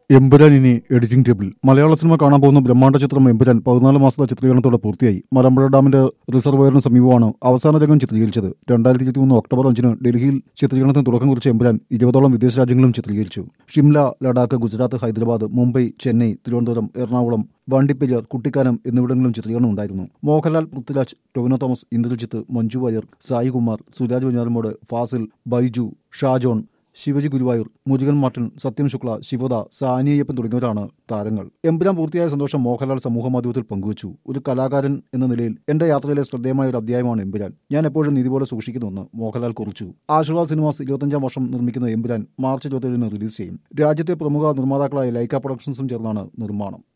എമ്പുരാൻ ഇനി editing table മലയാള cinema കാണാൻ പോകുന്ന ബ്രഹ്മാണ്ഡ ചിത്രം എമ്പുരാൻ പതിനാല് മാസത്തെ ചിത്രീകരണത്തോടെ പൂർത്തിയായി മലമ്പുഴ ഡാമിന്റെ റിസർവയറിന് സമീപമാണ് അവസാന രംഗം ചിത്രീകരിച്ചത് രണ്ടായിരത്തി ഇരുപത്തിമൂന്ന് ഒക്ടോബർ അഞ്ചിന് ഡൽഹിയിൽ ചിത്രീകരണത്തിന് തുടക്കം കുറിച്ച എമ്പുരാൻ ഇരുപതോളം വിദേശ രാജ്യങ്ങളും ചിത്രീകരിച്ചു ഷിംല ലഡാക്ക് ഗുജറാത്ത് ഹൈദരാബാദ് മുംബൈ ചെന്നൈ തിരുവനന്തപുരം എറണാകുളം വണ്ടിപ്പെരിയാർ കുട്ടിക്കാനം എന്നിവിടങ്ങളിലും ചിത്രീകരണം ഉണ്ടായിരുന്നു മോഹൻലാൽ പൃഥ്വിരാജ് ടൊവിനോ തോമസ് ഇന്ദ്രജിത്ത് മഞ്ജു വാര്യർ സായികുമാർ സുരാജ് വെഞ്ഞാറമോട് ഫാസിൽ ബൈജു ഷാജോൺ ശിവജി ഗുരുവായൂർ മുരുകൻ മാർട്ടിൻ സത്യം ശുക്ല ശിവദ സാനിയപ്പൻ തുടങ്ങിയവരാണ് താരങ്ങൾ എമ്പുരാൻ പൂർത്തിയായ സന്തോഷം മോഹൻലാൽ സമൂഹമാധ്യമത്തിൽ പങ്കുവച്ചു ഒരു കലാകാരൻ എന്ന നിലയിൽ എന്റെ യാത്രയിലെ ശ്രദ്ധേയമായ ഒരു അധ്യായമാണ് എമ്പുരാൻ ഞാൻ എപ്പോഴും നീതി പോലെ സൂക്ഷിക്കുന്നുവെന്ന് മോഹൻലാൽ കുറിച്ചു ആശീർവാദ് സിനിമാസ് ഇരുപത്തഞ്ചാം വർഷം നിർമ്മിക്കുന്ന എമ്പുരാൻ മാർച്ച് ഇരുപത്തിയേഴിന് റിലീസ് ചെയ്യും രാജ്യത്തെ പ്രമുഖ നിർമ്മാതാക്കളായ ലൈക്ക പ്രൊഡക്ഷൻസും ചേർന്നാണ് നിർമ്മാണം